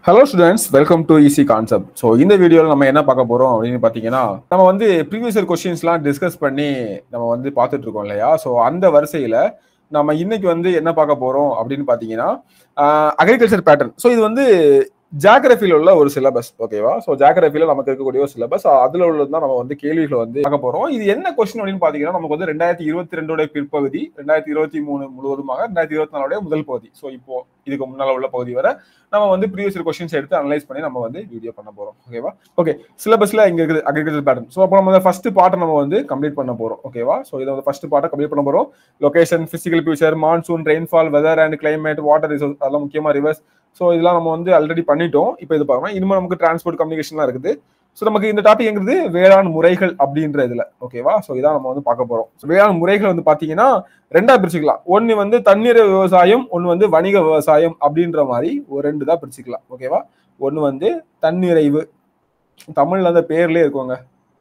Hello students welcome to easy concept so இந்த வீடியோவில் நம்ம என்ன பார்க்க போகிறோம் அப்படின்னு பார்த்தீங்கன்னா நம்ம வந்து ப்ரீவியஸ் இயர் கொஸ்டின்ஸ்லாம் டிஸ்கஸ் பண்ணி நம்ம வந்து பார்த்துட்டு இருக்கோம் இல்லையா ஸோ அந்த வரிசையில் நம்ம இன்னைக்கு வந்து என்ன பார்க்க போகிறோம் அப்படின்னு பார்த்தீங்கன்னா அக்ரிகல்ச்சர் பேட்டர்ன் ஸோ இது வந்து ஜாகிரபியில் உள்ள ஒரு சிலபஸ் ஓகேவா ஸோ ஜாகிரபியில் நமக்கு இருக்கக்கூடிய ஒரு சிலபஸ் அதில் உள்ளது தான் நம்ம வந்து கேள்விகளை வந்து பார்க்க போகிறோம் இது என்ன கொஸ்டின் அப்படின்னு பார்த்தீங்கன்னா நமக்கு வந்து ரெண்டாயிரத்தி இருபத்தி ரெண்டோட பிற்பகுதி ரெண்டாயிரத்தி இருபத்தி மூணு முழுவதுமாக ரெண்டாயிரத்தி இருபத்தி நாலுடைய முதல் பகுதி ஸோ இப்போ இதுக்கு முன்னால் உள்ள பகுதி வரை நம்ம வந்து ப்ரீவியஸ் கொஸ்டின்ஸ் எடுத்து அனலைஸ் பண்ணி நம்ம வந்து வீடியோ பண்ண போறோம் ஓகேவா ஓகே சிலபஸ்ல இங்க இருக்குது அக்ரிகல்ச்சர் பேட்டர்ன் ஸோ அப்போ நம்ம ஃபர்ஸ்ட் பார்ட்டை நம்ம வந்து கம்ப்ளீட் பண்ண போறோம் ஓகேவா ஸோ இதை வந்து ஃபர்ஸ்ட் பார்ட்டை கம்ப்ளீட் பண்ண போறோம் location physical feature monsoon rainfall weather and climate water resource அதெல்லாம் முக்கியமா ரிவர்ஸ் ஸோ இதெல்லாம் நம்ம வந்து ஆல்ரெடி பண்ணிட்டோம் இப்போ இது பார்க்கணும் இனிமேல் நமக்கு டிரான்ஸ்போர்ட் கம்யூனிகேஷன்லாம் இருக்குது ஸோ நமக்கு இந்த டாபிக் எங்கிறது வேளாண் முறைகள் அப்படின்ற இதுல ஓகேவா ஸோ இதான் நம்ம வந்து பார்க்க போறோம் வேளாண் முறைகள் வந்து பாத்தீங்கன்னா ரெண்டா பிரிச்சுக்கலாம் ஒன்னு வந்து தண்ணீர் விவசாயம் ஒன்னு வந்து வணிக விவசாயம் அப்படின்ற மாதிரி ஒரு ரெண்டு தான் பிரிச்சுக்கலாம் ஓகேவா ஒன்னு வந்து தன்னிறைவு தமிழ்ல அந்த பேர்லயே இருக்குங்க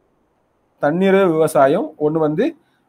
தண்ணீர் விவசாயம் ஒன்னு வந்து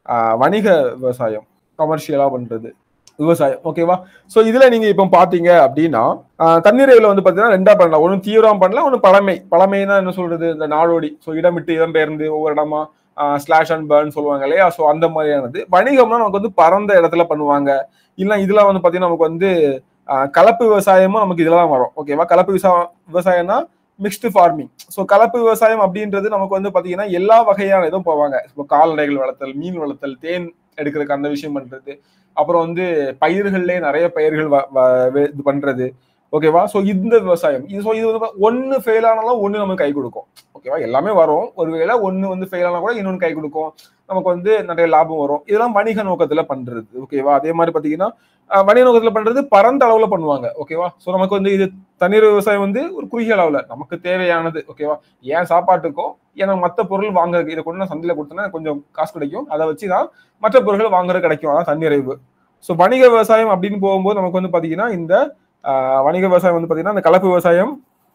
வணிக விவசாயம் கமர்ஷியலா பண்றது விவசாயம் ஓகேவா சோ இதுல நீங்க இப்ப பாத்தீங்க அப்படின்னா தண்ணீரையில வந்து பாத்தீங்கன்னா ரெண்டா பண்ணலாம் ஒன்னு தீவிரம் பண்ணலாம் ஒன்னு பழமை பழமைனா என்ன சொல்றது இந்த நாடோடி ஸோ இடமிட்டு இடம்பெயர்ந்து ஒவ்வொரு இடமா ஸ்லாஷ் அண்ட் பேர்ன் சொல்லுவாங்க இல்லையா ஸோ அந்த மாதிரியானது வணிகம்னா நமக்கு வந்து பரந்த இடத்துல பண்ணுவாங்க இல்ல இதுல வந்து பாத்தீங்கன்னா நமக்கு வந்து கலப்பு விவசாயமும் நமக்கு இதுல தான் வரும் ஓகேவா கலப்பு விவசாயம் விவசாயம்னா மிக்ஸ்டு ஃபார்மிங் ஸோ கலப்பு விவசாயம் அப்படின்றது நமக்கு வந்து பாத்தீங்கன்னா எல்லா வகையான இதுவும் போவாங்க இப்போ கால்நடைகள் வளர்த்தல் மீன் வளர்த்தல் தேன் எடுக்கிறதுக்கு அந்த விஷயம் பண்றது அப்புறம் வந்து பயிர்கள்லேயே நிறைய பயிர்கள் இது பண்றது ஓகேவா ஸோ இந்த விவசாயம் இது ஸோ இது வந்து ஒன்று ஃபெயில் ஆனாலும் ஒன்று நமக்கு கை கொடுக்கும் ஓகேவா எல்லாமே வரும் ஒருவேளை ஒன்று வந்து ஃபெயில் ஆனால் கூட இன்னொன்று கை கொடுக்கும் நமக்கு வந்து நிறைய லாபம் வரும் இதெல்லாம் வணிக நோக்கத்துல பண்றது ஓகேவா அதே மாதிரி பாத்தீங்கன்னா வணிக நோக்கத்துல பண்றது பரந்த அளவுல பண்ணுவாங்க ஓகேவா ஸோ நமக்கு வந்து இது தண்ணீர் விவசாயம் வந்து ஒரு குறுகிய அளவுல நமக்கு தேவையானது ஓகேவா ஏன் சாப்பாட்டுக்கும் ஏன்னா மற்ற பொருள் வாங்குறதுக்கு இதை கொண்டு நான் சந்தையில கொடுத்தேன்னா கொஞ்சம் காசு கிடைக்கும் அதை வச்சு தான் மற்ற பொருட்கள் வாங்குறது கிடைக்கும் அதான் தன்னிறைவு ஸோ வணிக விவசாயம் அப்படின்னு போகும்போது நமக்கு வந்து பாத்தீங்கன்னா இந்த வணிக விவசாயம் வந்து பாத்தீங்கன்னா இந்த கலப்பு விவசாயம்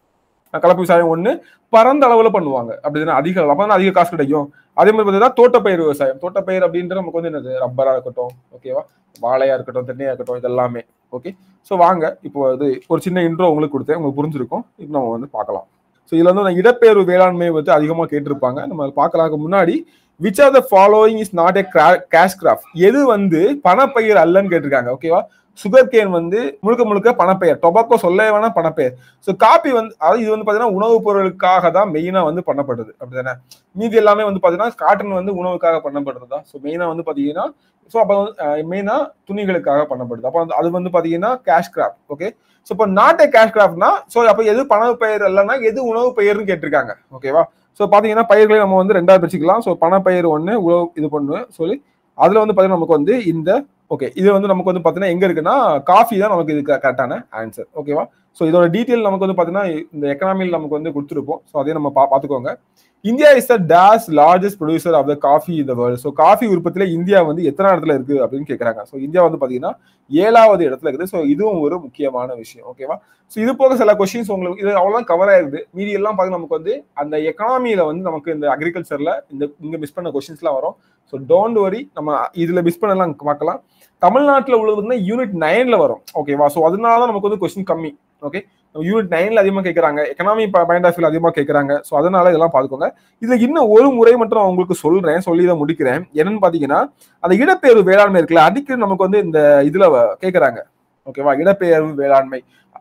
கலப்பு விவசாயம் ஒண்ணு பரந்த அளவுல பண்ணுவாங்க அப்படின்னா அதிக அப்ப அதிக காசு கிடைக்கும் அதே மாதிரி பார்த்தீங்கன்னா தோட்டப்பயிர் விவசாயம் தோட்டப்பயிர் அப்படின்றது நமக்கு வந்து என்னது ரப்பரா இருக்கட்டும் ஓகேவா வாழையா இருக்கட்டும் தென்னையா இருக்கட்டும் இதெல்லாமே ஓகே ஸோ வாங்க இப்போ இது ஒரு சின்ன இன்ட்ரோ உங்களுக்கு கொடுத்தேன் உங்களுக்கு புரிஞ்சிருக்கும் இப்போ நம்ம வந்து பார்க்கலாம் ஸோ இதுல வந்து இடப்பெயர்வு வேளாண்மை வந்து அதிகமாக கேட்டிருப்பாங்க நம்ம பார்க்கலாம் முன்னாடி which are the following is not a cash crop எது வந்து பணப்பயிர் அல்லன்னு கேட்டிருக்காங்க ஓகேவா சுகர் கேன் வந்து முழுக்க முழுக்க பணப்பெயர் டொபாக்கோ சொல்ல வேணா பணப்பெயர் ஸோ காப்பி வந்து அதாவது இது வந்து பார்த்தீங்கன்னா உணவுப் பொருளுக்காக தான் மெயினாக வந்து பண்ணப்படுது அப்படிதானே மீதி எல்லாமே வந்து பார்த்தீங்கன்னா காட்டன் வந்து உணவுக்காக பண்ணப்படுறது தான் ஸோ மெயினாக வந்து பார்த்தீங்கன்னா ஸோ அப்போ வந்து மெயினாக துணிகளுக்காக பண்ணப்படுது அப்போ அது வந்து பார்த்தீங்கன்னா கேஷ் கிராஃப்ட் ஓகே ஸோ இப்போ நாட்டை கேஷ் கிராஃப்ட்னா ஸோ அப்போ எது பணவு பெயர் இல்லைன்னா எது உணவு பெயர்னு கேட்டிருக்காங்க ஓகேவா ஸோ பார்த்தீங்கன்னா பயிர்களை நம்ம வந்து ரெண்டாவது பிரிச்சுக்கலாம் ஸோ பணப்பயிர் ஒன்று உழவு இது பண்ணுவேன் சொல்லி அதில் வந்து பார்த்தீங்கன்னா நமக்கு வந்து இந்த ஓகே இது வந்து நமக்கு வந்து பார்த்தீங்கன்னா எங்க இருக்குன்னா காஃபி தான் நமக்கு இது கரெக்டான ஆன்சர் ஓகேவா ஸோ இதோட டீட்டெயில் நமக்கு வந்து பார்த்தீங்கன்னா இந்த எக்கனாமியில் நமக்கு வந்து கொடுத்துருப்போம் ஸோ அதையும் நம்ம பா பார்த்துக்கோங்க India is the days largest producer of the coffee in the world so coffee உற்பத்தியில இந்தியா வந்து எத்தனை இடத்துல இருக்கு அப்படின்னு கேட்குறாங்க ஸோ இந்தியா வந்து பார்த்தீங்கன்னா ஏழாவது இடத்துல இருக்குது ஸோ இதுவும் ஒரு முக்கியமான விஷயம் ஓகேவா ஸோ இது போக சில கொஸ்டின்ஸ் உங்களுக்கு இது அவ்வளோதான் கவர் ஆயிருது மீதி எல்லாம் பார்த்து நமக்கு வந்து அந்த எக்கனாமியில வந்து நமக்கு இந்த அக்ரிகல்ச்சர்ல இந்த இங்க மிஸ் பண்ண கொஸ்டின்ஸ்லாம் வரும் ஸோ டோன்ட் வரி நம்ம இதுல மிஸ் பண்ணலாம் பார்க்கலாம் தமிழ்நாட்டில் உள்ளது வந்து யூனிட் நைன்ல வரும் ஓகேவா ஸோ அதனால தான் நமக்கு வந்து கொஸ்டின் கம்மி ஓகே யூனிட் நைன்ல அதிகமாக கேட்குறாங்க எக்கனாமி பாயிண்ட் ஆஃப் வியூ அதிகமாக கேட்குறாங்க ஸோ அதனால இதெல்லாம் பார்த்துக்கோங்க இதுல இன்னும் ஒரு முறை மட்டும் உங்களுக்கு சொல்றேன் சொல்லி தான் முடிக்கிறேன் என்னன்னு பாத்தீங்கன்னா அந்த இடப்பெயர்வு வேளாண்மை இருக்குல்ல அடிக்கடி நமக்கு வந்து இந்த இதுல கேட்குறாங்க ஓகேவா இடப்பெயர்வு வேளாண்மை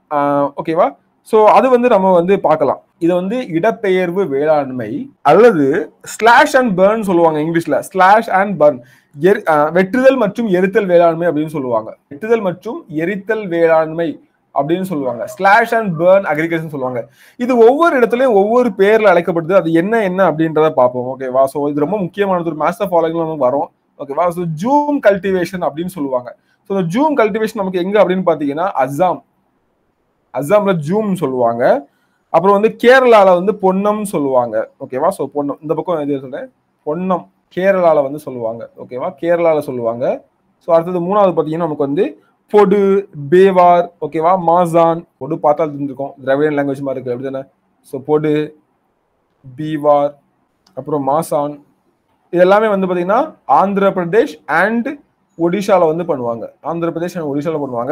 ஓகேவா ஸோ அது வந்து நம்ம வந்து பார்க்கலாம் இது வந்து இடப்பெயர்வு வேளாண்மை அல்லது ஸ்லாஷ் அண்ட் பர்ன் சொல்லுவாங்க இங்கிலீஷ்ல ஸ்லாஷ் அண்ட் பர்ன் வெட்டுதல் மற்றும் எரித்தல் வேளாண்மை அப்படின்னு சொல்லுவாங்க வெட்டுதல் மற்றும் எரித்தல் வேளாண்மை அப்படின்னு சொல்லுவாங்க ஸ்லாஷ் அண்ட் பேர்ன் அக்ரிகல்ச்சர் சொல்லுவாங்க இது ஒவ்வொரு இடத்துலயும் ஒவ்வொரு பேர்ல அழைக்கப்படுது அது என்ன என்ன அப்படின்றத பார்ப்போம் ஓகேவா ஸோ இது ரொம்ப முக்கியமானது ஒரு மாஸ்டர் ஃபாலோயிங் வரும் ஓகேவா ஸோ ஜூம் கல்டிவேஷன் அப்படின்னு சொல்லுவாங்க ஸோ இந்த ஜூம் கல்டிவேஷன் நமக்கு எங்க அப்படின்னு பாத்தீங்கன்னா அஸ்ஸாம் அஸ்ஸாம்ல ஜூம் சொல்லுவாங்க அப்புறம் வந்து கேரளால வந்து பொன்னம் சொல்லுவாங்க ஓகேவா ஸோ பொன்னம் இந்த பக்கம் எது சொல்றேன் பொன்னம் கேரளால வந்து சொல்லுவாங்க ஓகேவா கேரளால சொல்லுவாங்க ஸோ அடுத்தது மூணாவது பார்த்தீங்கன்னா நமக்கு வந்து பொடு பேவார் ஓகேவா மாசான் பொடு பார்த்தா தெரிஞ்சிருக்கும் திராவிடன் லாங்குவேஜ் மாதிரி இருக்கு அப்படி தானே ஸோ பொடு பீவார் அப்புறம் மாசான் இது எல்லாமே வந்து பார்த்தீங்கன்னா ஆந்திர பிரதேஷ் அண்ட் ஒடிஷால வந்து பண்ணுவாங்க ஆந்திர பிரதேஷ் அண்ட் ஒடிஷால பண்ணுவாங்க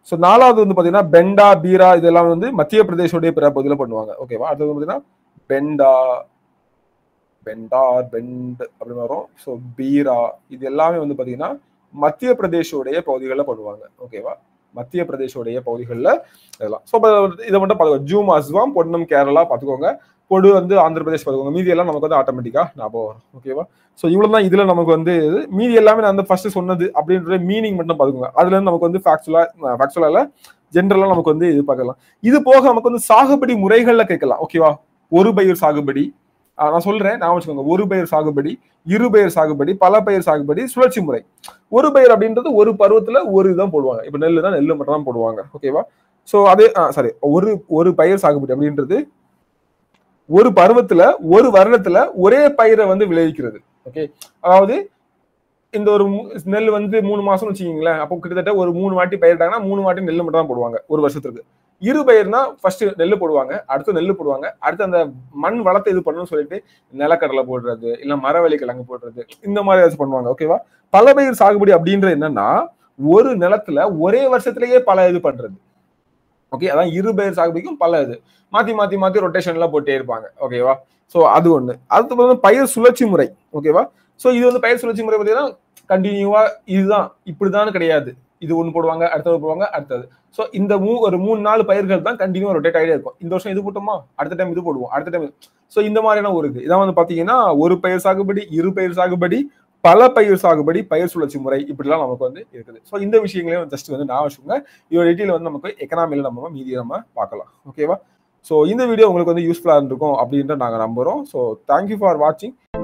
ஸோ நாலாவது வந்து பாத்தீங்கன்னா பெண்டா பீரா இதெல்லாம் வந்து மத்திய பிரதேஷோடைய பிற பகுதியில் பண்ணுவாங்க ஓகேவா அடுத்தது வந்து பாத்தீங்கன்னா பெண்டா பெண்டா பெண்ட் அப்படின்னு வரும் ஸோ பீரா இது எல்லாமே வந்து பாத்தீங்கன்னா மத்திய பிரதேஷோடைய பகுதிகளில் பண்ணுவாங்க ஓகேவா மத்திய பிரதேஷோடைய பகுதிகளில் இதெல்லாம் ஸோ இதை மட்டும் பார்த்துக்கோங்க ஜூம் அஸ்வாம் பொன்னம் கேரளா பார்த்துக்கோங்க பொடு வந்து ஆந்திர பிரதேஷ் பார்த்துக்கோங்க மீதி எல்லாம் நமக்கு வந்து ஆட்டோமேட்டிக்கா ஞாபகம் வரும் ஓகேவா ஸோ இவ்வளோ தான் இதுல நமக்கு வந்து இது. மீதி எல்லாமே நான் வந்து ஃபர்ஸ்ட் சொன்னது அப்படின்ற மீனிங் மட்டும் பார்த்துக்கோங்க அதுல இருந்து நமக்கு வந்து ஃபேக்சுவலா ஃபேக்சுவலால ஜென்ரலா நமக்கு வந்து இது பார்க்கலாம் இது போக நமக்கு வந்து சாகுபடி முறைகள்ல கேட்கலாம் ஓகேவா ஒரு பயிர் சாகுபடி ஆஹ் நான் சொல்றேன் நான் வச்சுக்கோங்க ஒரு பயிர் சாகுபடி இரு பயிர் சாகுபடி பல பயிர் சாகுபடி சுழற்சி முறை ஒரு பயிர் அப்படின்றது ஒரு பருவத்துல ஒரு இதுதான் போடுவாங்க இப்ப நெல்லு தான் நெல்லு மட்டும் தான் போடுவாங்க ஓகேவா சோ அதே சாரி ஒரு ஒரு பயிர் சாகுபடி அப்படின்றது ஒரு பருவத்துல ஒரு வருடத்துல ஒரே பயிரை வந்து விளைவிக்கிறது ஓகே அதாவது இந்த ஒரு மூ- நெல் வந்து மூணு மாசம் வச்சுக்கீங்களேன் அப்போ கிட்டத்தட்ட ஒரு மூணு வாட்டி பயிரிட்டாங்கன்னா மூணு வாட்டி நெல் மட்டும் தான் போடுவாங்க ஒரு வருஷத்துக்கு இரு பயிர்னா ஃபர்ஸ்ட் நெல் போடுவாங்க அடுத்து நெல் போடுவாங்க அடுத்து அந்த மண் வளத்தை இது பண்ணணும்னு சொல்லிட்டு நிலக்கடலை போடுறது இல்ல மரவள்ளி கிழங்கு போடுறது இந்த மாதிரி ஏதாச்சும் பண்ணுவாங்க ஓகேவா பல பயிர் சாகுபடி அப்படின்றது என்னன்னா ஒரு நிலத்துல ஒரே வருஷத்திலேயே பல இது பண்றது ஓகே அதான் இரு பயிர் சாகுபடிக்கும் பல இது மாத்தி மாத்தி மாத்தி ரொட்டேஷன்ல போட்டே இருப்பாங்க ஓகேவா சோ அது ஒண்ணு அடுத்து வந்து பயிர் சுழற்சி முறை ஓகேவா சோ இது வந்து பயிர் சுழற்சி முறை பார்த்தீங்கன்னா கண்டினியூவா இதுதான் இப்படிதான் கிடையாது இது ஒண்ணு போடுவாங்க அடுத்தது போடுவாங்க அடுத்தது சோ இந்த மூ ஒரு மூணு நாலு பயிர்கள் தான் கண்டினியூ ரொட்டேட் ஆகிட்டே இருக்கும் இந்த வருஷம் இது போட்டோமா அடுத்த டைம் இது போடுவோம் அடுத்த டைம் சோ இந்த மாதிரியான ஒரு இது இதான் வந்து பாத்தீங்கன்னா ஒரு பயிர் சாகுபடி இரு பயிர் சாகுபடி பல பயிர் சாகுபடி பயிர் சுழற்சி முறை இப்படிலாம் நமக்கு வந்து இருக்குது ஸோ இந்த விஷயங்களையும் ஜஸ்ட் வந்து நான் வச்சுக்கோங்க இதோட டீட்டெயில் வந்து நமக்கு எக்கனாமியில் நம்ம மீதி நம்ம பார்க்கலாம் ஓகேவா ஸோ இந்த வீடியோ உங்களுக்கு வந்து யூஸ்ஃபுல்லாக இருந்திருக்கும் அப்படின்ட்டு நாங்கள் நம்புகிறோம் ஸோ தேங்க்யூ ஃபார் வாட்சிங்